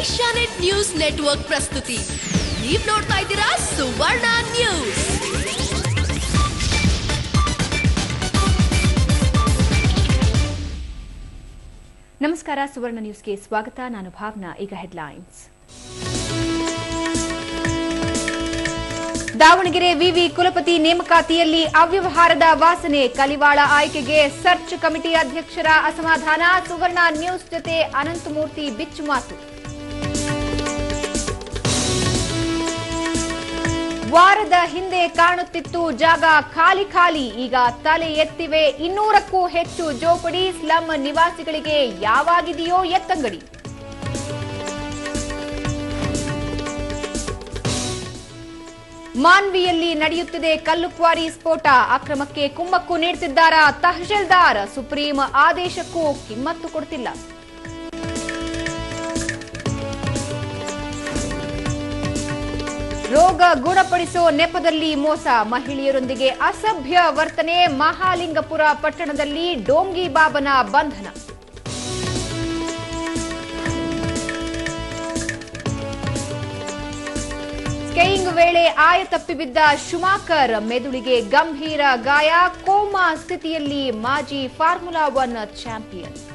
Asianet news network ಪ್ರಸ್ತುತಿ ನೀವ್ ನೋಡ್ತಾ ಇದ್ದೀರಾ ಸುವರ್ಣ ನ್ಯೂಸ್ ನಮಸ್ಕಾರ ಸುವರ್ಣ ನ್ಯೂಸ್ಗೆ ಸ್ವಾಗತ ನಾನು ಭಾವನಾ ಈಗ ಹೆಡ್ಲೈನ್ಸ್ ದಾವಣಗೆರೆ ವಿವಿ ಕುಲಪತಿ ನೇಮಕಾತಿಯಲ್ಲಿ ಅವ್ಯವಹಾರದ ವಾಸನೆ ಕಲಿವಾಳ ಆಯ್ಕೆಗೆ ಸರ್ಚ್ ಕಮಿಟಿ ಅಧ್ಯಕ್ಷರ ಅಸಮಾಧಾನ ಸುವರ್ಣ ನ್ಯೂಸ್ ಜೊತೆ ಅನಂತಮೂರ್ತಿ ಬಿಚ್ಚು ಮಾತು ವಾರದ ಹಿಂದೆ ಕಾಣುತ್ತಿತ್ತು ಜಾಗ ಖಾಲಿ ಖಾಲಿ ಈಗ ತಲೆ ಎತ್ತಿವೆ ಇನ್ನೂರಕ್ಕೂ ಹೆಚ್ಚು ಜೋಪಡಿ ಸ್ಲಂ ನಿವಾಸಿಗಳಿಗೆ ಯಾವಾಗಿದೆಯೋ ಎತ್ತಂಗಡಿ ಮಾನ್ವಿಯಲ್ಲಿ ನಡೆಯುತ್ತಿದೆ ಕಲ್ಲುಕ್ವಾರಿ ಸ್ಫೋಟ ಅಕ್ರಮಕ್ಕೆ ಕುಮ್ಮಕ್ಕು ನೀಡುತ್ತಿದ್ದಾರಾ ತಹಶೀಲ್ದಾರ್ ಸುಪ್ರೀಂ ಆದೇಶಕ್ಕೂ ಕಿಮ್ಮತ್ತು ಕೊಡ್ತಿಲ್ಲ ರೋಗ ಗುಣಪಡಿಸೋ ನೆಪದಲ್ಲಿ ಮೋಸ ಮಹಿಳೆಯರೊಂದಿಗೆ ಅಸಭ್ಯ ವರ್ತನೆ ಮಹಾಲಿಂಗಪುರ ಪಟ್ಟಣದಲ್ಲಿ ಡೋಂಗಿ ಬಾಬನ ಬಂಧನ ಸ್ಕೇಯಿಂಗ್ ವೇಳೆ ಆಯ ತಪ್ಪಿಬಿದ್ದ ಶುಮಾಕರ್ ಮೆದುಳಿಗೆ ಗಂಭೀರ ಗಾಯ ಕೋಮಾ ಸ್ಥಿತಿಯಲ್ಲಿ ಮಾಜಿ ಫಾರ್ಮುಲಾ ಒನ್ ಚಾಂಪಿಯನ್